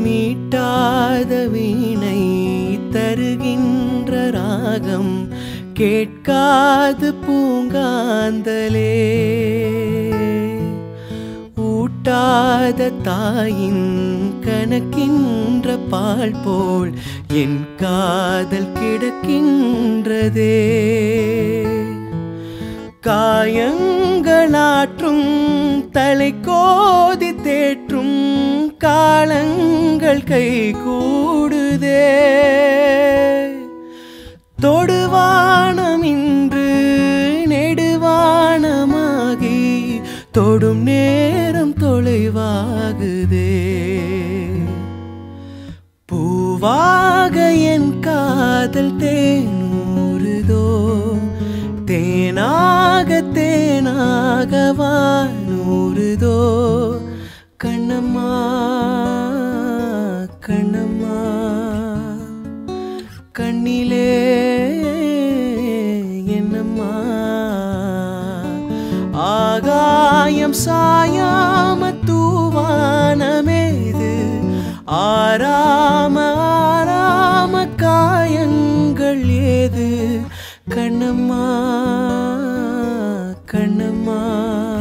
மீட்டாத வீணை தருகின்ற ராகம் கேட்காது பூங்காந்தலே ஊட்டாத தாயின் கணக்கின்ற பால் போல் என் காதல் கிடக்கின்றதே காயங்களாற்றும் தலை கோதி தேற்றும் காலங்கள் கை கூடுதே தொடுவானம் இன்று நெடுவானமாகி தொடும் நேரம் தொலைவாகுதே பூவாக என் காதல் தேனூறுதோ தேனாக தேனாக வானூறுதோ கண்ணம்மா கண்ணம்மா கண்ணிலே என்னம்மா ஆகாயம் சாயாம தூவானமேது ஆராம ஆராம காயங்கள் ஏது கண்ணம்மா கண்ணம்மா